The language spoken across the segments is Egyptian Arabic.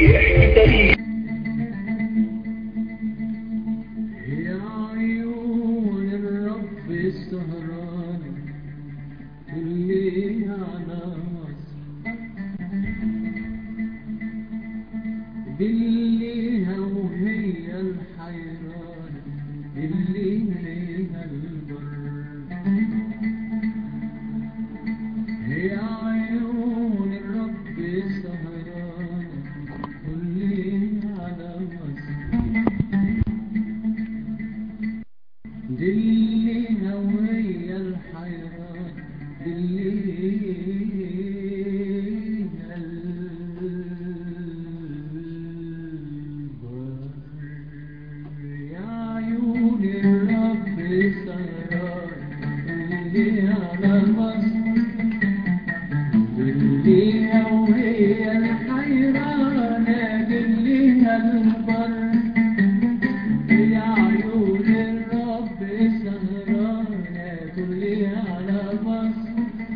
يحتري يا عيون الرب السهران اللي على مصر بالليها وهي الحيران اللي ليها البر يا عيون الرب السهران اللي على مصر دلينا وهي الحيران دلينا البر يا عيون الرب السهران اللي على مصر دلينا وهي الحيران دلينا البر يا عيون الرب سهرانة كلي على مصر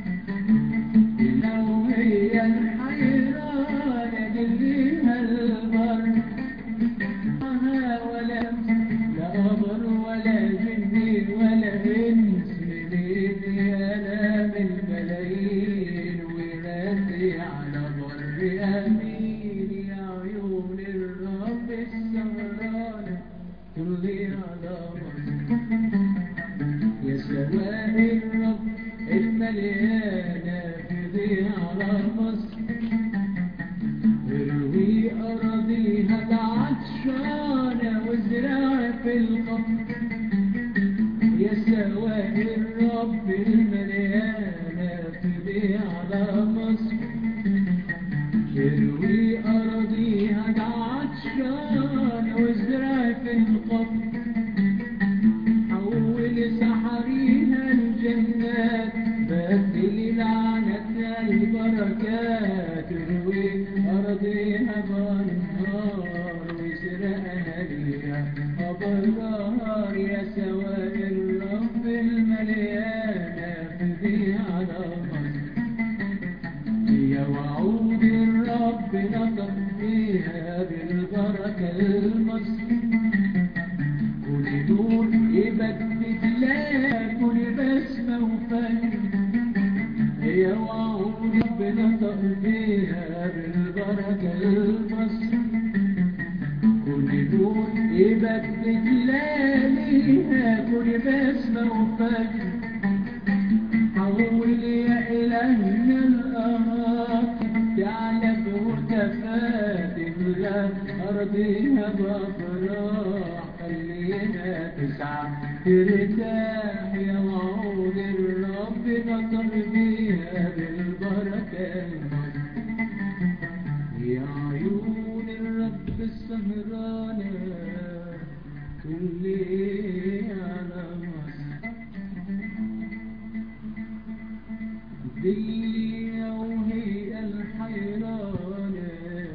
لو هي الحيرانة دليها البر معها ولا لا قمر ولا جنين ولا انس منين ينام الملايين وينادي على بر امين يا عيون الرب السهرانة كلي على مصر يا سماء الرب المليانة في على مصر اروي أراضيها العطشانة وازرع في القبر يا سواء الرب المليانة في على مصر اروي أراضيها العطشانة وازرع في القبر حول سحريها الجنات بدل لعنتها البركات اروي أرضيها بانهار وسرقها ليها أبرار يا سواء الرب المليانة في على مصر يا وعود الرب نطق فيها بالبركة المصر كل نور يبدد لا كل بسمة وفجر يا وعود رب نطق فيها بالبركة المصر كل نور يبدد لا ليها كل بسمة وفجر حول يا إلهنا الأرض تعلى بمرتفات لا أرضها بأفراح خلينا تسعى ترتاح يا وعود الرب نطر بيها بالبركة يا عيون الرب السهرانة كلي على مصر دلي وهي الحيرانة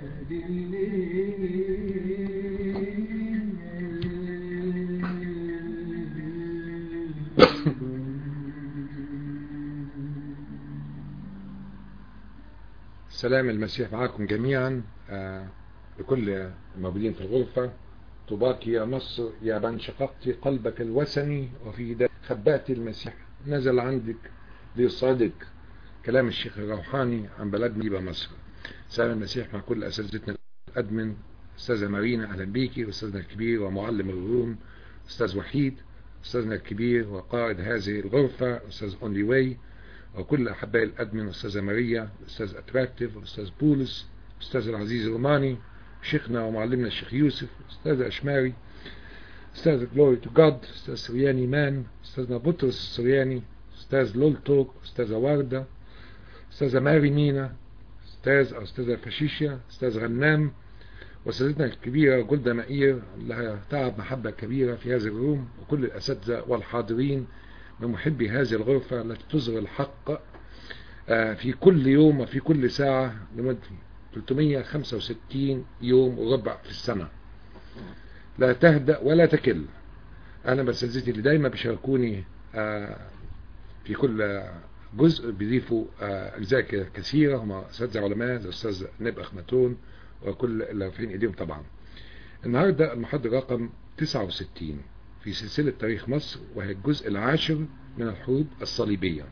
سلام المسيح معكم جميعا آه، لكل الموجودين في الغرفة طوباك يا مصر يا من شققت قلبك الوثني وفي ده خبأت المسيح نزل عندك ليصعدك كلام الشيخ الروحاني عن بلدنا يبقى مصر سلام المسيح مع كل أساتذتنا الأدمن أستاذة مارينا أهلا بيكي أستاذنا الكبير ومعلم الروم أستاذ وحيد أستاذنا الكبير وقائد هذه الغرفة أستاذ أونلي واي وكل أحباء الأدمن أستاذة ماريا أستاذ أتراكتيف أستاذ بولس أستاذ العزيز الروماني شيخنا ومعلمنا الشيخ يوسف أستاذ أشماري أستاذ جلوري تو جاد أستاذ سرياني مان أستاذنا بطرس السرياني أستاذ لولتوك أستاذة وردة أستاذة ماري مينا أستاذ أو أستاذة فشيشيا أستاذ غنام وأستاذتنا الكبيرة جلدة مئير لها تعب محبة كبيرة في هذا الروم وكل الأساتذة والحاضرين من محبي هذه الغرفة التي تظهر الحق في كل يوم وفي كل ساعة لمدة 365 يوم وربع في السنة لا تهدأ ولا تكل أنا بساتذتي اللي دايما بيشاركوني في كل جزء بيضيفوا أجزاء كثيرة هم أساتذة علماء زي الأستاذ نب أخمتون وكل اللي رافعين ايديهم طبعا النهاردة المحاضرة رقم 69 في سلسلة تاريخ مصر وهي الجزء العاشر من الحروب الصليبية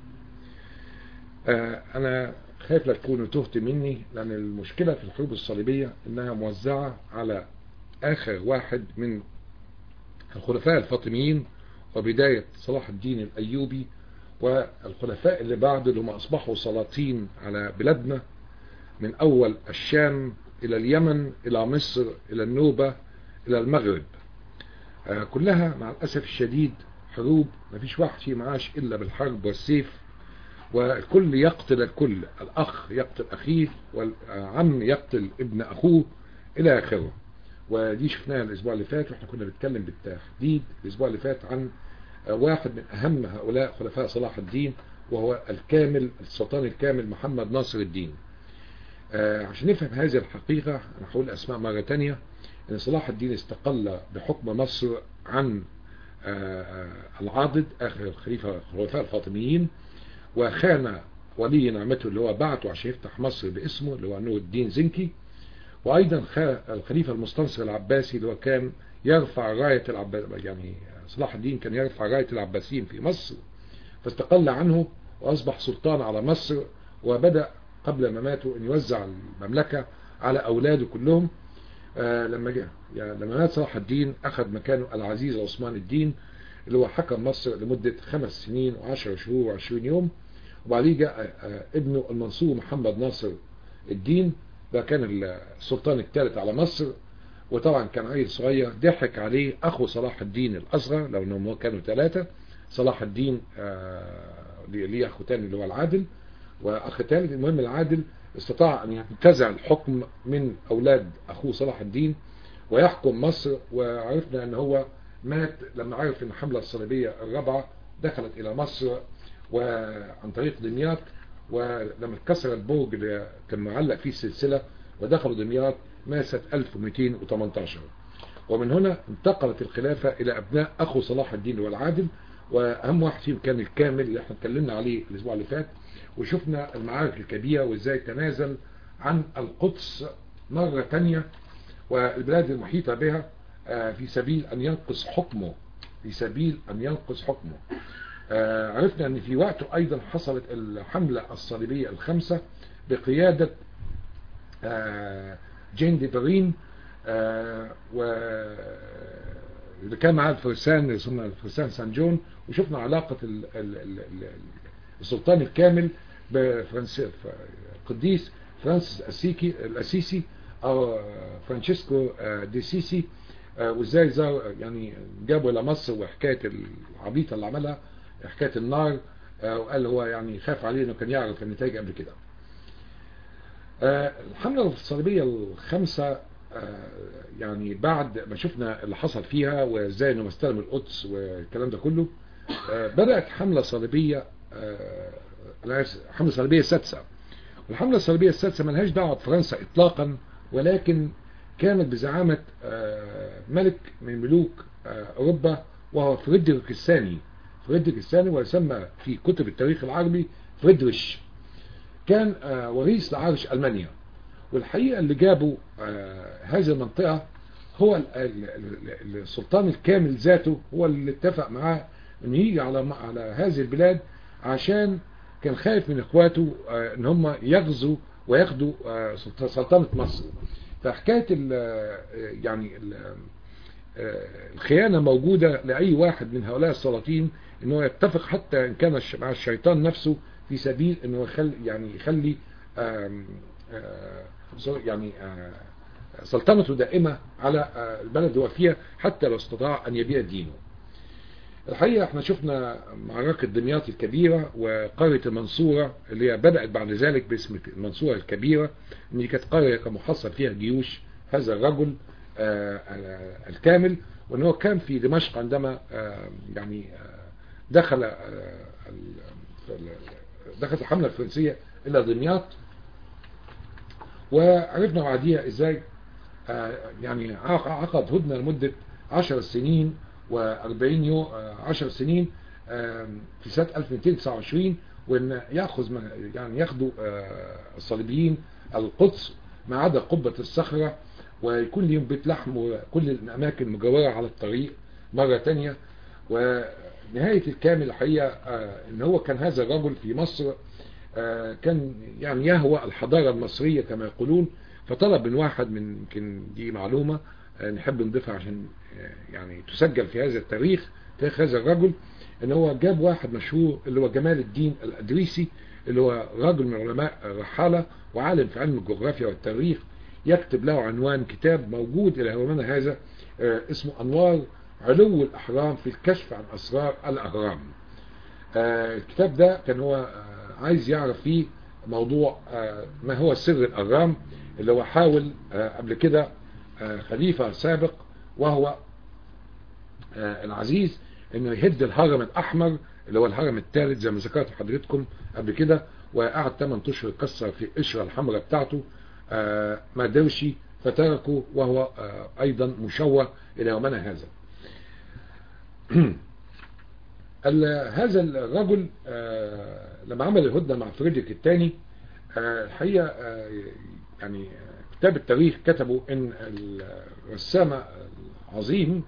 آه انا خايف لا تكونوا تهت مني لان المشكلة في الحروب الصليبية انها موزعة على اخر واحد من الخلفاء الفاطميين وبداية صلاح الدين الايوبي والخلفاء اللي بعد اللي هم اصبحوا سلاطين على بلادنا من اول الشام الى اليمن الى مصر الى النوبة الى المغرب آه كلها مع الاسف الشديد حروب ما فيش واحد فيه معاش الا بالحرب والسيف والكل يقتل الكل الاخ يقتل اخيه والعم يقتل ابن اخوه الى اخره ودي شفناها الاسبوع اللي فات واحنا كنا بنتكلم بالتحديد الاسبوع اللي فات عن واحد من اهم هؤلاء خلفاء صلاح الدين وهو الكامل السلطان الكامل محمد ناصر الدين آه عشان نفهم هذه الحقيقة انا هقول اسماء مرة تانية ان صلاح الدين استقل بحكم مصر عن آه العاضد اخر الخليفة الخلفاء الفاطميين وخان ولي نعمته اللي هو بعته عشان يفتح مصر باسمه اللي هو نور الدين زنكي وايضا الخليفة المستنصر العباسي اللي هو كان يرفع راية العباس يعني صلاح الدين كان يرفع راية العباسيين في مصر فاستقل عنه واصبح سلطان على مصر وبدأ قبل ما ماتوا ان يوزع المملكة على اولاده كلهم آه لما جاء يعني لما مات صلاح الدين اخذ مكانه العزيز عثمان الدين اللي هو حكم مصر لمدة خمس سنين وعشر شهور وعشرين يوم وبعديه جاء آه ابنه المنصور محمد ناصر الدين ده كان السلطان الثالث على مصر وطبعا كان عيل صغير ضحك عليه اخو صلاح الدين الاصغر لو انهم كانوا ثلاثة صلاح الدين آه ليه اخو تاني اللي هو العادل واخ ثالث المهم العادل استطاع ان ينتزع الحكم من اولاد اخوه صلاح الدين ويحكم مصر وعرفنا ان هو مات لما عرف ان الحملة الصليبية الرابعة دخلت الى مصر وعن طريق دمياط ولما اتكسر البرج اللي كان معلق فيه السلسلة ودخلوا دمياط مات سنة 1218 ومن هنا انتقلت الخلافة الى ابناء اخو صلاح الدين والعادل واهم واحد فيهم كان الكامل اللي احنا اتكلمنا عليه الاسبوع اللي فات وشفنا المعارك الكبيرة وازاي تنازل عن القدس مرة تانية والبلاد المحيطة بها في سبيل ان ينقص حكمه في سبيل ان ينقص حكمه عرفنا ان في وقته ايضا حصلت الحملة الصليبية الخمسة بقيادة جين ديفرين و اللي كان معاه الفرسان يسمى الفرسان سان جون وشفنا علاقة ال ال ال السلطان الكامل بفرنس قديس فرانسيس السيكي الاسيسي او فرانشيسكو دي سيسي وازاي زار يعني جابوا الى مصر وحكايه العبيطه اللي عملها حكايه النار وقال هو يعني خاف عليه انه كان يعرف النتائج قبل كده الحمله الصليبيه الخامسه يعني بعد ما شفنا اللي حصل فيها وازاي انه استلم القدس والكلام ده كله بدات حمله صليبيه الحمله الصليبيه السادسه والحمله الصليبيه السادسه ملهاش دعوه بفرنسا اطلاقا ولكن كانت بزعامه ملك من ملوك اوروبا وهو فريدريك الثاني فريدريك الثاني ويسمى في كتب التاريخ العربي فريدريش كان وريث لعرش المانيا والحقيقه اللي جابوا هذه المنطقه هو السلطان الكامل ذاته هو اللي اتفق معاه انه يجي على على هذه البلاد عشان كان خايف من اخواته ان هم يغزوا وياخدوا سلطنة مصر فحكاية ال يعني ال الخيانة موجودة لأي واحد من هؤلاء السلاطين انه يتفق حتى ان كان مع الشيطان نفسه في سبيل انه يخلي يعني يخلي آم آم يعني آم سلطنته دائمة على البلد هو فيها حتى لو استطاع ان يبيع دينه الحقيقة احنا شفنا معركة دمياط الكبيرة وقرية المنصورة اللي هي بدأت بعد ذلك باسم المنصورة الكبيرة ان كانت قرية كان محصل فيها جيوش هذا الرجل الكامل وان هو كان في دمشق عندما يعني دخل دخلت الحملة الفرنسية الى دمياط وعرفنا بعديها ازاي يعني عقد هدنة لمدة عشر سنين و40 يوم 10 سنين في سنة 1229 وان ياخذ يعني ياخدوا الصليبيين القدس ما عدا قبة الصخرة ويكون ليهم بيت لحم وكل الأماكن المجاورة على الطريق مرة تانية ونهاية الكامل الحقيقة آه، ان هو كان هذا الرجل في مصر آه، كان يعني يهوى الحضارة المصرية كما يقولون فطلب من واحد من يمكن دي معلومة آه، نحب نضيفها عشان آه، يعني تسجل في هذا التاريخ تاريخ هذا الرجل ان هو جاب واحد مشهور اللي هو جمال الدين الأدريسي اللي هو رجل من علماء الرحالة وعالم في علم الجغرافيا والتاريخ يكتب له عنوان كتاب موجود إلى يومنا هذا آه، اسمه أنوار علو الأحرام في الكشف عن أسرار الأهرام آه، الكتاب ده كان هو آه، عايز يعرف فيه موضوع آه، ما هو سر الأهرام اللي هو حاول آه، قبل كده آه، خليفة سابق وهو آه، العزيز انه يهد الهرم الاحمر اللي هو الهرم الثالث زي ما ذكرت لحضرتكم قبل كده وقعد 8 اشهر يكسر في القشره الحمراء بتاعته آه، ما قدرش فتركه وهو آه، ايضا مشوه الى يومنا هذا ال- هذا الرجل آه، لما عمل الهدنه مع فريدريك الثاني الحقيقه آه، يعني آه، كتاب التاريخ كتبوا ان الرسام العظيم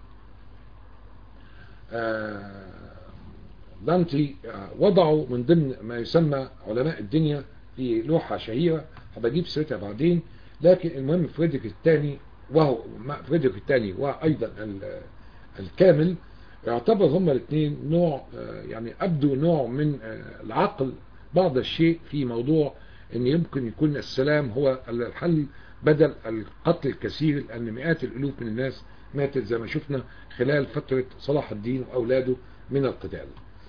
آه، دانتي آه، وضعوا من ضمن ما يسمى علماء الدنيا في لوحة شهيرة هبجيب سيرتها بعدين لكن المهم فريدريك الثاني وهو مع فريدريك الثاني وأيضا ال- الكامل يعتبر هما الاثنين نوع آه، يعني أبدو نوع من آه، العقل بعض الشيء في موضوع أن يمكن يكون السلام هو الحل بدل القتل الكثير لأن مئات الألوف من الناس ماتت زي ما شفنا خلال فترة صلاح الدين وأولاده من القتال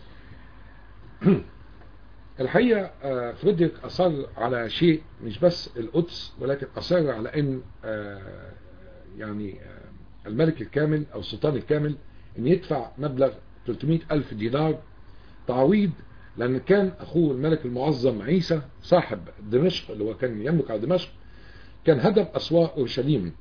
الحقيقة آه، فريدريك أصر على شيء مش بس القدس ولكن أصر على أن آه، يعني آه، الملك الكامل أو السلطان الكامل أن يدفع مبلغ 300 ألف دينار تعويض لأن كان أخوه الملك المعظم عيسى صاحب دمشق اللي هو كان يملك على دمشق كان هدم أسوار أورشليم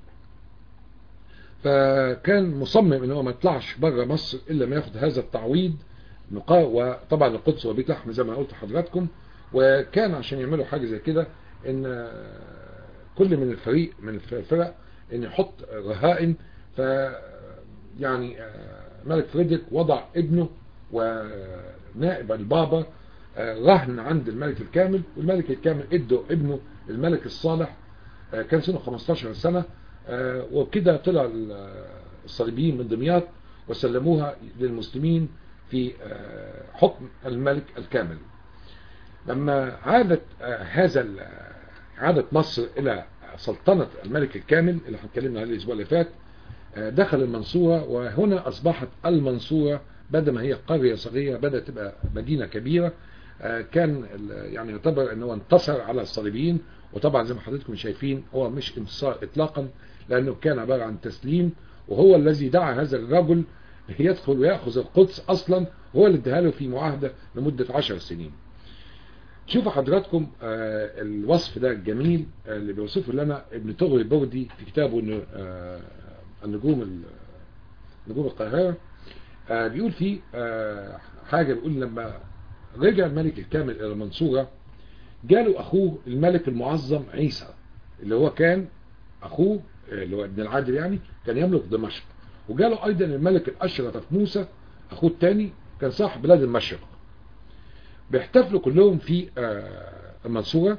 فكان مصمم ان هو ما يطلعش بره مصر الا ما ياخد هذا التعويض نقا- وطبعا القدس وبيت لحم زي ما قلت لحضراتكم وكان عشان يعملوا حاجه زي كده ان آه، كل من الفريق من الفرق ان يحط رهائن ف يعني آه، ملك فريدريك وضع ابنه ونائب البابا آه، رهن عند الملك الكامل والملك الكامل ادوا ابنه الملك الصالح آه، كان سنه 15 سنة آه، وبكده طلع ال- الصليبيين من دمياط وسلموها للمسلمين في آه، حكم الملك الكامل لما عادت آه، هذا ال- عادت مصر إلى سلطنة الملك الكامل اللي هنتكلمنا عليه الأسبوع اللي فات آه، دخل المنصورة وهنا أصبحت المنصورة بدل ما هي قرية صغيرة بدأت تبقى مدينة كبيرة آه، كان ال- يعني يعتبر ان هو انتصر على الصليبيين وطبعا زي ما حضراتكم شايفين هو مش انتصار اطلاقا لانه كان عبارة عن تسليم وهو الذي دعا هذا الرجل يدخل ويأخذ القدس اصلا وهو اللي اداها له في معاهدة لمدة عشر سنين شوفوا حضراتكم آه، الوصف ده الجميل آه، اللي بيوصفه لنا ابن طغري البردي في كتابه إنه، آه، النجوم ال- نجوم القاهرة آه، بيقول فيه آه، حاجة بيقول لما رجع الملك الكامل إلى المنصورة جاله أخوه الملك المعظم عيسى اللي هو كان أخوه آه، اللي هو ابن العادل يعني كان يملك دمشق وجاله أيضا الملك الأشرف موسى أخوه الثاني كان صاحب بلاد المشرق بيحتفلوا كلهم في آه، المنصورة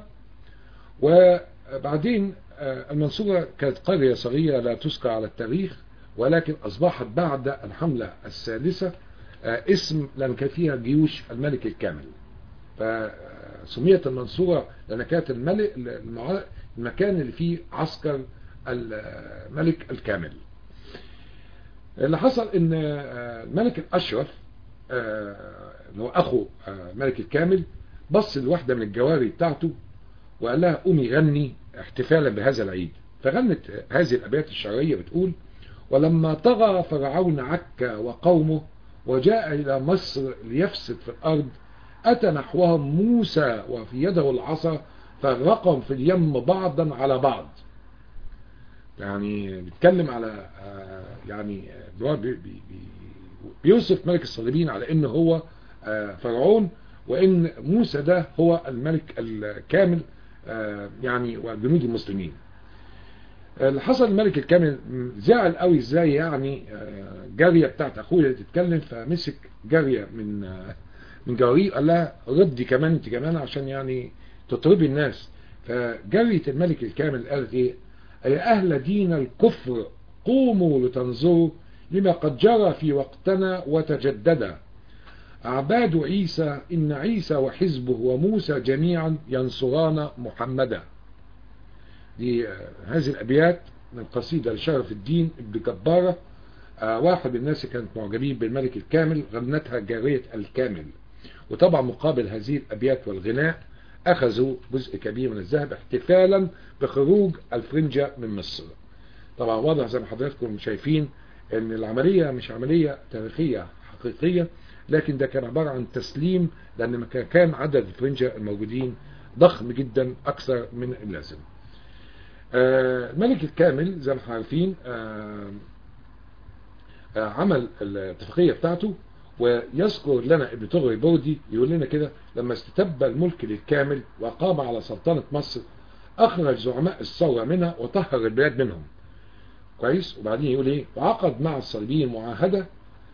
وبعدين آه، المنصورة كانت قرية صغيرة لا تذكر على التاريخ ولكن أصبحت بعد الحملة السادسة آه، اسم لأن كان فيها جيوش الملك الكامل فسميت المنصورة لأن كانت الملك المع- المكان اللي فيه عسكر الملك الكامل اللي حصل ان آه، الملك الأشرف آه، اللي هو أخو آه، الملك الكامل بص لواحدة من الجواري بتاعته وقال لها قومي غني احتفالا بهذا العيد فغنت هذه الأبيات الشعرية بتقول ولما طغى فرعون عكا وقومه وجاء إلى مصر ليفسد في الأرض أتى نحوهم موسى وفي يده العصا فرقهم في اليم بعضا على بعض يعني بيتكلم على آه، يعني آه، هو بي- بي- بي- بيوصف ملك الصليبين على انه هو آه، فرعون وان موسى ده هو الملك الكامل آه، يعني وجنود المسلمين اللي حصل الملك الكامل زعل قوي ازاي يعني آه، جارية بتاعت اخويا تتكلم فمسك جارية من آه، من جواريه قال لها ردي كمان انت كمان عشان يعني تطربي الناس فجارية الملك الكامل قالت ايه يا اهل دين الكفر قوموا لتنظروا لما قد جرى في وقتنا وتجدد أعباد عيسى إن عيسى وحزبه وموسى جميعا ينصران محمدا دي آه، هذه الأبيات من قصيدة لشرف الدين ابن جبارة آه، واحد من الناس اللي كانت معجبين بالملك الكامل غنتها جارية الكامل وطبعا مقابل هذه الأبيات والغناء أخذوا جزء كبير من الذهب احتفالا بخروج الفرنجة من مصر طبعا واضح زي ما حضراتكم شايفين ان العملية مش عملية تاريخية حقيقية لكن ده كان عبارة عن تسليم لان ما كان- كان عدد الفرنجة الموجودين ضخم جدا اكثر من اللازم آه، الملك الكامل زي ما احنا عارفين آه، آه، عمل الاتفاقية بتاعته ويذكر لنا ابن طغري بوردي يقول لنا كده لما استتب الملك للكامل وقام على سلطنة مصر أخرج زعماء الثورة منها وطهر البلاد منهم كويس وبعدين يقول ايه وعقد مع الصليبيين معاهدة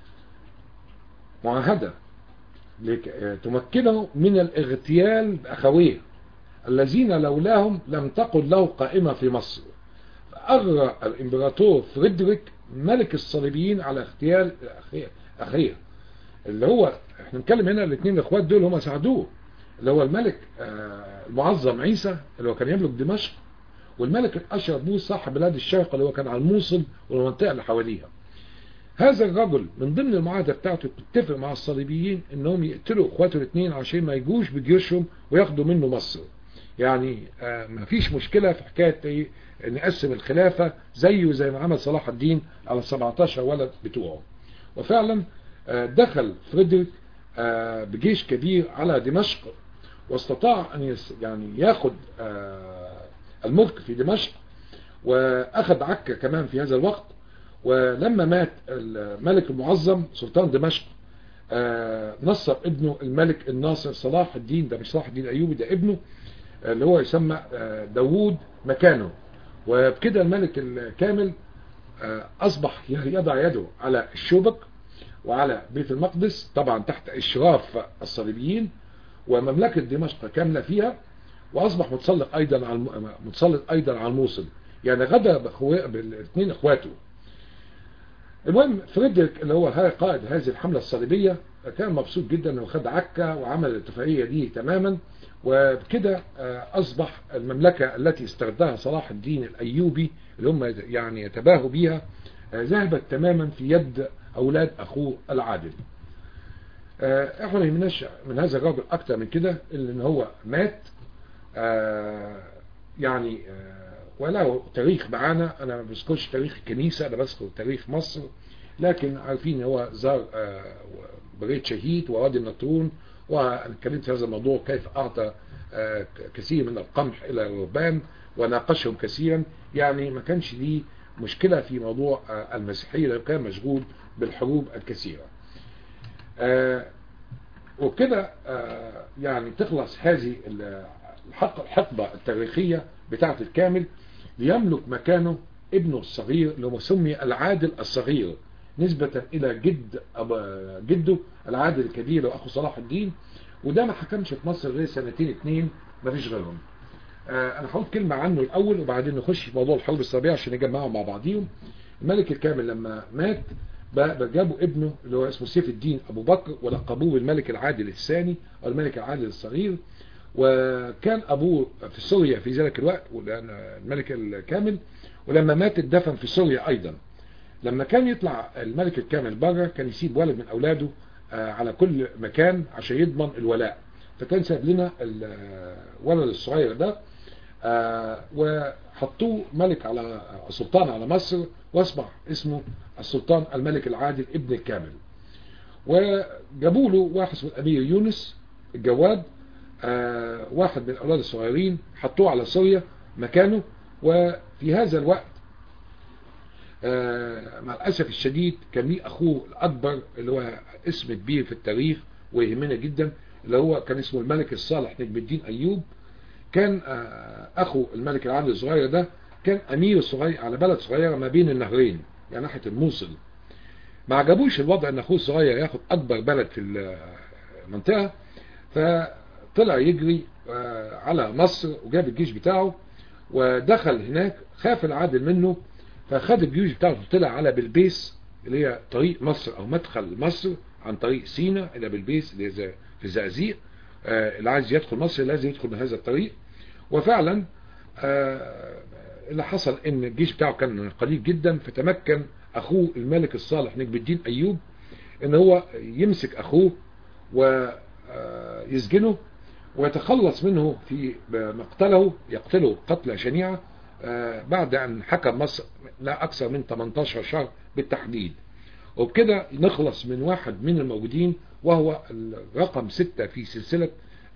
معاهدة لك- آه، تمكنه من الاغتيال بأخويه الذين لولاهم لم تقل له قائمة في مصر فأغرى الإمبراطور فريدريك ملك الصليبيين على اغتيال أخيه, أخيه اللي هو احنا نتكلم هنا الاثنين الاخوات دول هم ساعدوه اللي هو الملك آه، المعظم عيسى اللي هو كان يملك دمشق والملك الأشرف بوس صاحب بلاد الشرق اللي هو كان على الموصل والمنطقة اللي حواليها هذا الرجل من ضمن المعاهدة بتاعته اتفق مع الصليبيين انهم يقتلوا اخواته الاثنين عشان ما يجوش بجيوشهم وياخدوا منه مصر يعني آه ما فيش مشكلة في حكاية ايه نقسم الخلافة زيه زي ما عمل صلاح الدين على 17 ولد بتوعه وفعلا آه دخل فريدريك آه بجيش كبير على دمشق واستطاع ان يس يعني ياخد آه الملك في دمشق واخذ عكا كمان في هذا الوقت ولما مات الملك المعظم سلطان دمشق آه، نصب ابنه الملك الناصر صلاح الدين ده مش صلاح الدين الايوبي ده ابنه آه، اللي هو يسمى آه، داوود مكانه وبكده الملك الكامل آه، اصبح يضع يده على الشوبك وعلى بيت المقدس طبعا تحت اشراف الصليبيين ومملكة دمشق كاملة فيها واصبح متسلط ايضا على الم- متسلط ايضا على الموصل يعني غدا بأخوه- بالاثنين اخواته المهم فريدريك اللي هو ها- قائد هذه الحملة الصليبية كان مبسوط جدا انه خد عكا وعمل الاتفاقية دي تماما وبكده آه، اصبح المملكة التي استردها صلاح الدين الايوبي اللي هم يعني يتباهوا بيها آه، ذهبت تماما في يد اولاد اخوه العادل آه، احنا ما يهمناش من هذا الرجل اكتر من كده الا ان هو مات آه، يعني آه، وله تاريخ معانا انا ما بذكرش تاريخ الكنيسة انا بذكر تاريخ مصر لكن عارفين ان هو زار آه، بريد شهيد ووادي النطرون وانا اتكلمت في هذا الموضوع كيف اعطى آه، كثير من القمح الى الرهبان وناقشهم كثيرا يعني ما كانش ليه مشكلة في موضوع آه، المسيحية لأنه كان مشغول بالحروب الكثيرة آه، وبكده آه، يعني تخلص هذه ال- الحق الحقبة التاريخية بتاعة الكامل ليملك مكانه ابنه الصغير اللي هو سمي العادل الصغير نسبة إلى جد أب- جده العادل الكبير وأخو صلاح الدين وده ما حكمش في مصر غير سنتين اتنين ما فيش غيرهم آه، أنا هقول كلمة عنه الأول وبعدين نخش في موضوع الحرب الصليبية عشان نجمعهم مع بعضيهم الملك الكامل لما مات بقى جابوا ابنه اللي هو اسمه سيف الدين أبو بكر ولقبوه بالملك العادل الثاني أو الملك العادل الصغير وكان أبوه في سوريا في ذلك الوقت ولأن الملك الكامل ولما مات اتدفن في سوريا أيضا لما كان يطلع الملك الكامل بره كان يسيب ولد من أولاده آه، على كل مكان عشان يضمن الولاء فكان ساب لنا الولد الصغير ده آه، وحطوه ملك على سلطان على مصر واصبح اسمه السلطان الملك العادل ابن الكامل وجابوا له واحد اسمه الامير يونس الجواد آه، واحد من الاولاد الصغيرين حطوه على سوريا مكانه وفي هذا الوقت آه، مع الاسف الشديد كان ليه اخوه الاكبر اللي هو اسم كبير في التاريخ ويهمنا جدا اللي هو كان اسمه الملك الصالح نجم الدين ايوب كان أخو الملك العادل الصغير ده كان أمير صغير على بلد صغيرة ما بين النهرين يعني ناحية الموصل ما عجبوش الوضع ان اخوه الصغير ياخد اكبر بلد في المنطقة فطلع يجري على مصر وجاب الجيش بتاعه ودخل هناك خاف العادل منه فخد الجيوش بتاعته طلع على بلبيس اللي هي طريق مصر او مدخل مصر عن طريق سينا الى بلبيس اللي هي في الزقازيق اللي عايز يدخل مصر لازم يدخل بهذا الطريق وفعلا اللي حصل ان الجيش بتاعه كان قليل جدا فتمكن اخوه الملك الصالح نجم الدين ايوب ان هو يمسك اخوه ويسجنه ويتخلص منه في مقتله يقتله قتلة شنيعة بعد ان حكم مصر لا اكثر من 18 شهر بالتحديد وبكده نخلص من واحد من الموجودين وهو رقم ستة في سلسلة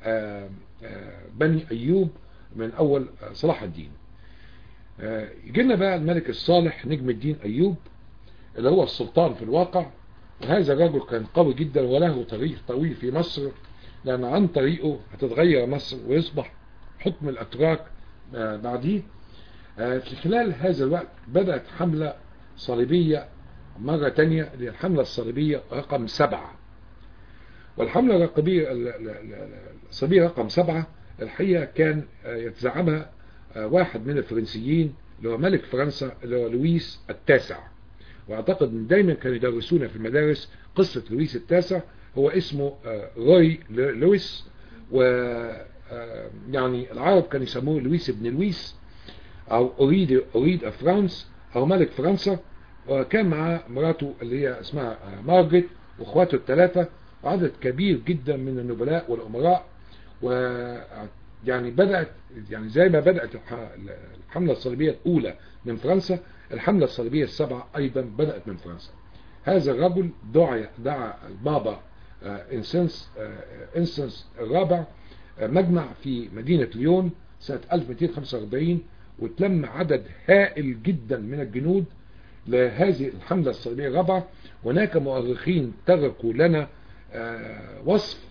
بني ايوب من اول صلاح الدين يجينا بقى الملك الصالح نجم الدين ايوب اللي هو السلطان في الواقع وهذا الرجل كان قوي جدا وله تاريخ طويل في مصر لأن عن طريقه هتتغير مصر ويصبح حكم الأتراك بعديه في خلال هذا الوقت بدأت حملة صليبية مرة تانية اللي الحملة الصليبية رقم سبعة والحملة الرقبية الصليبية رقم سبعة الحقيقة كان يتزعمها واحد من الفرنسيين اللي هو ملك فرنسا اللي هو لويس التاسع واعتقد ان دايما كانوا يدرسونا في المدارس قصة لويس التاسع هو اسمه روي لويس و يعني العرب كانوا يسموه لويس ابن لويس او اريد اريد فرانس او ملك فرنسا وكان معاه مراته اللي هي اسمها مارجريت واخواته الثلاثة وعدد كبير جدا من النبلاء والامراء و يعني بدأت يعني زي ما بدأت الحملة الصليبية الأولى من فرنسا الحملة الصليبية السبعة أيضا بدأت من فرنسا هذا الرجل دعا دعا البابا انسنس انسنس الرابع مجمع في مدينة ليون سنة 1245 وتلم عدد هائل جدا من الجنود لهذه الحملة الصليبية الرابعة هناك مؤرخين تركوا لنا وصف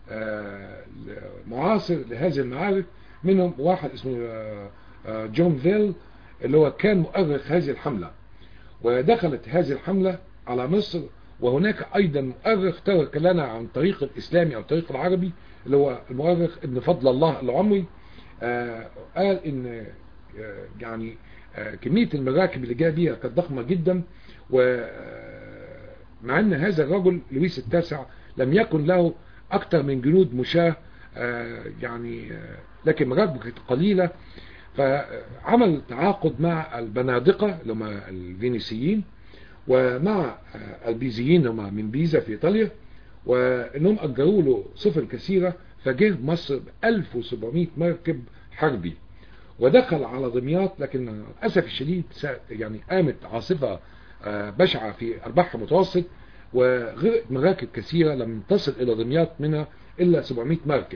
معاصر لهذه المعارك منهم واحد اسمه جون فيل اللي هو كان مؤرخ هذه الحملة ودخلت هذه الحملة على مصر وهناك ايضا مؤرخ ترك لنا عن طريق الاسلامي او الطريق العربي اللي هو المؤرخ ابن فضل الله العمري قال ان يعني كمية المراكب اللي جاء بيها كانت ضخمة جدا ومع ان هذا الرجل لويس التاسع لم يكن له اكتر من جنود مشاة يعني لكن مراكبه كانت قليلة فعمل تعاقد مع البنادقة اللي هم الفينيسيين ومع البيزيين هم من بيزا في ايطاليا وانهم اجروا له سفن كثيرة فجه مصر ب 1700 مركب حربي ودخل على دمياط لكن للاسف الشديد يعني قامت عاصفة بشعة في البحر المتوسط وغرق مراكب كثيرة لم تصل إلى دمياط منها إلا 700 مركب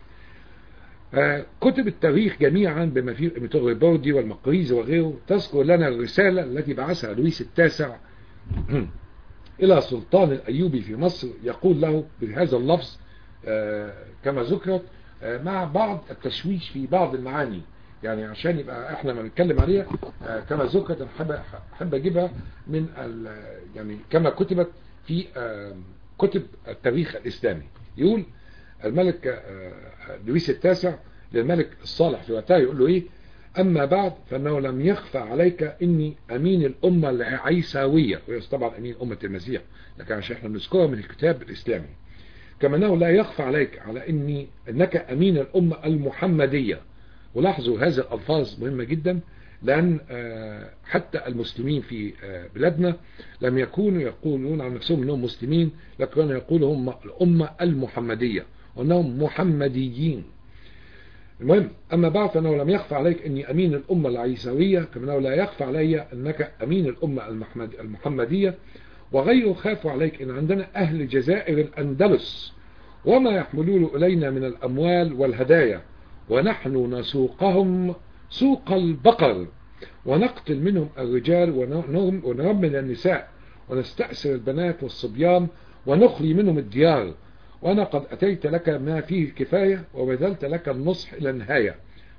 كتب التاريخ جميعا بما فيه إميتور بوردي والمقريزي وغيره تذكر لنا الرسالة التي بعثها لويس التاسع إلى سلطان الأيوبي في مصر يقول له بهذا اللفظ كما ذكرت مع بعض التشويش في بعض المعاني يعني عشان يبقى احنا ما نتكلم عليها كما ذكرت انا احب اجيبها من يعني كما كتبت في كتب التاريخ الإسلامي يقول الملك لويس التاسع للملك الصالح في وقتها يقول له إيه أما بعد فأنه لم يخفى عليك إني أمين الأمة العيساوية وهي طبعا أمين أمة المسيح لكن عشان احنا بنذكرها من الكتاب الإسلامي كما أنه لا يخفى عليك على إني أنك أمين الأمة المحمدية ولاحظوا هذه الألفاظ مهمة جدا لأن حتى المسلمين في بلادنا لم يكونوا يقولون عن نفسهم أنهم مسلمين لكن كانوا يقولوا هم الأمة المحمدية وأنهم محمديين المهم أما بعد فأنه لم يخفى عليك أني أمين الأمة العيساوية كما أنه لا يخفى علي أنك أمين الأمة المحمدية وغيره خافوا عليك إن عندنا أهل جزائر الأندلس وما يحملون إلينا من الأموال والهدايا ونحن نسوقهم سوق البقر ونقتل منهم الرجال ونرم من النساء ونستأسر البنات والصبيان ونخلي منهم الديار وأنا قد أتيت لك ما فيه الكفاية وبذلت لك النصح إلى النهاية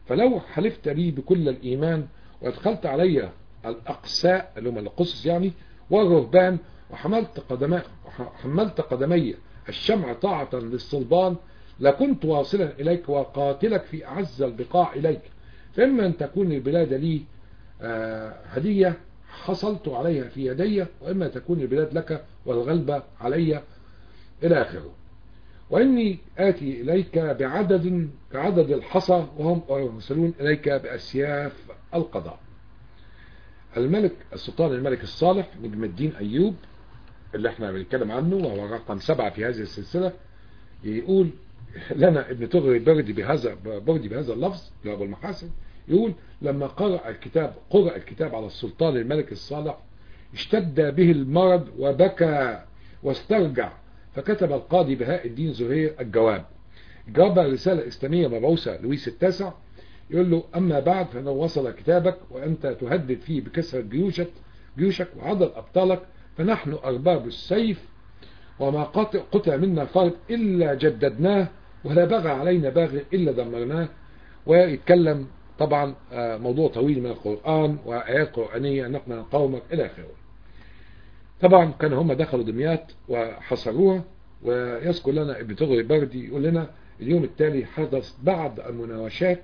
فلو حلفت لي بكل الإيمان وادخلت علي الأقساء اللي هم القصص يعني والرهبان وحملت قدمي حملت قدمي الشمع طاعة للصلبان لكنت واصلا إليك وقاتلك في أعز البقاع إليك فإما أن تكون البلاد لي هدية حصلت عليها في يدي وإما تكون البلاد لك والغلبة علي إلى آخره وإني آتي إليك بعدد كعدد الحصى وهم يرسلون إليك بأسياف القضاء الملك السلطان الملك الصالح نجم الدين أيوب اللي احنا بنتكلم عنه وهو رقم سبعة في هذه السلسلة يقول لنا ابن تغري بردي بهذا بردي بهذا اللفظ اللي هو المحاسن يقول لما قرأ الكتاب قرأ الكتاب على السلطان الملك الصالح اشتد به المرض وبكى واسترجع فكتب القاضي بهاء الدين زهير الجواب جواب رسالة إسلامية مبعوثة لويس التاسع يقول له أما بعد فإنه وصل كتابك وأنت تهدد فيه بكسرة جيوشك جيوشك وعضل أبطالك فنحن أرباب السيف وما قطع منا فرد إلا جددناه ولا بغى علينا باغي إلا دمرناه ويتكلم طبعا موضوع طويل من القرآن وآيات قرآنية نقنا قومك إلى آخره طبعا كان هم دخلوا دمياط وحصروها ويذكر لنا ابن تغري بردي يقول لنا اليوم التالي حدث بعض المناوشات